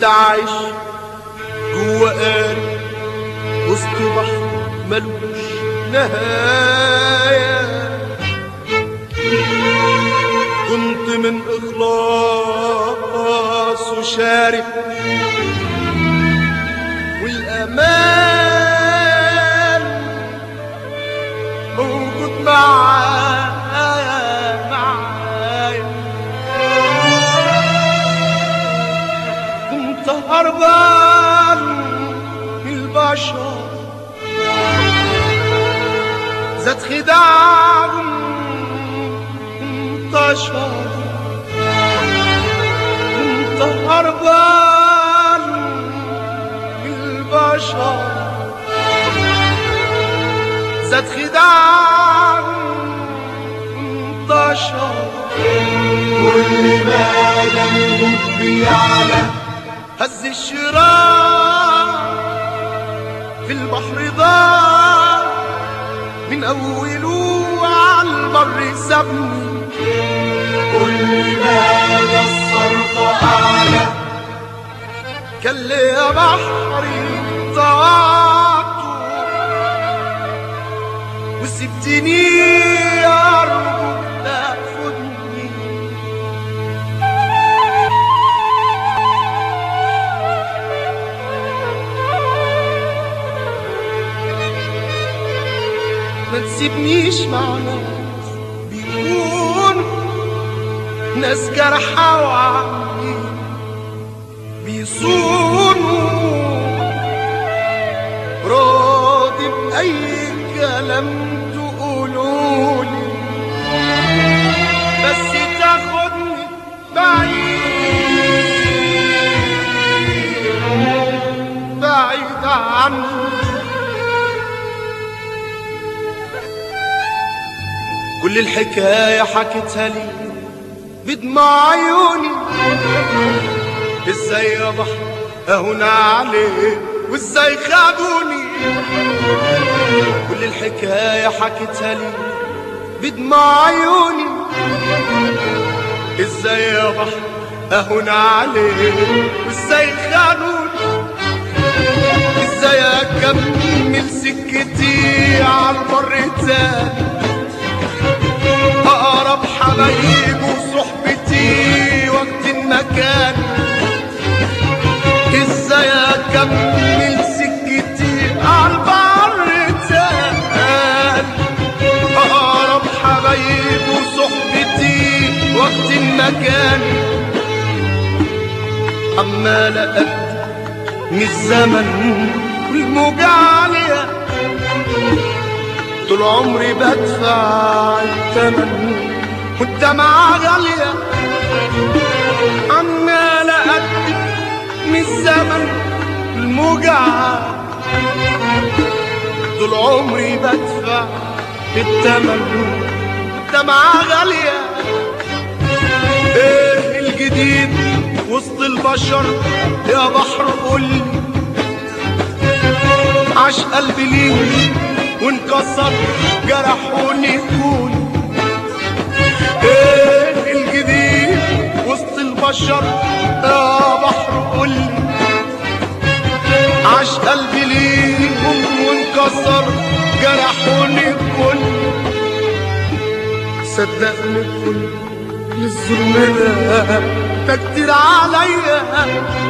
عايش جوا قارب وسط بحر ملوش نهاية كنت من إخلاص وشارب والأمان موجود معايا معايا كنت هربان من البشر زاد خداعهم انتشر كنت هربان من البشر زاد خداعهم انتشر كل ما دمه بيعلى هز الشراع في البحر ضاع من أوله على البر سابني كل ما الصرف أعلى كان لي يا بحري طاعته وسبتني أرجوك تاخدني ما تسيبنيش مع ناس بيكون ناس جرحى وعاملين بيصونوا راضي بأي كلام تقولولي بس تاخدني بعيد بعيد عني كل الحكاية حكيتها لي بدمع عيوني ازاي يا بحر اهون عليه وازاي خدوني كل الحكاية حكيتها لي بدمع عيوني ازاي يا بحر اهون عليه وازاي خدوني ازاي اكمل سكتي على البر تاني اقرب حبايبي وصحبتي وقت المكان ازاي اكمل سكتي على البر تاني اقرب حبايبي وصحبتي وقت المكان عمال أقدم من الزمن والموجة عالية طول عمري بدفع الثمن والدمعة غالية عمال أقدم من الزمن الموجة طول عمري بدفع الثمن والدمعة غالية ايه الجديد وسط البشر يا بحر قولي عاش قلبي ليه وانكسر جرحوني كوني ايه الجديد وسط البشر يا بحر قولي عاش قلبي ليهم وانكسر جرحوني كل صدقني كل الظلم ده ده كتير عليا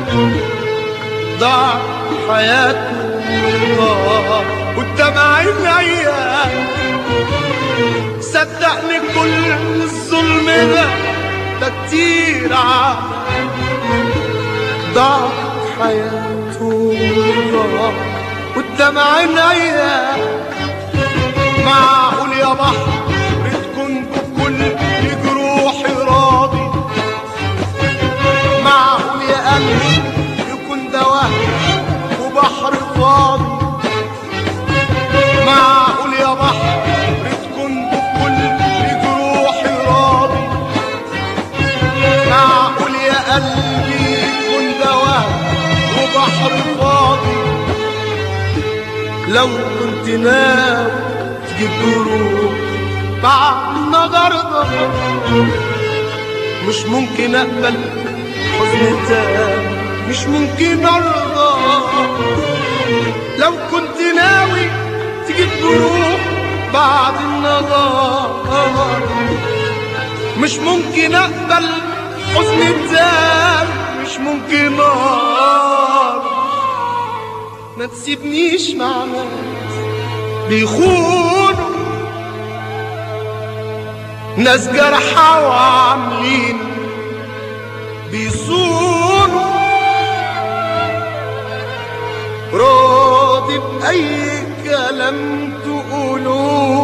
ضاع حياتي وضاع قدام عينيا صدقني كل الظلم ده ده كتير عليا ضاع حياته وضاع قدام عينيا معقول يا بحر بتكون بكل جروحي راضي معقول يا قلبي يكون ده وهم وبحر فاضي معقول يا بحر تكون بكل جروحي راضي معقول يا قلبي يكون ده وهم وبحر فاضي لو كنت ناوي تجيب جروح بعد النهارده مش ممكن اقبل حزن تاني مش ممكن ارضى لو كنت ناوي تجيب جروح بعد النهار مش ممكن اقبل حزن الدم مش ممكن نار ما تسيبنيش مع ناس بيخونوا ناس جرحى وعاملين بيصونوا راضي بأي كلام تقولوه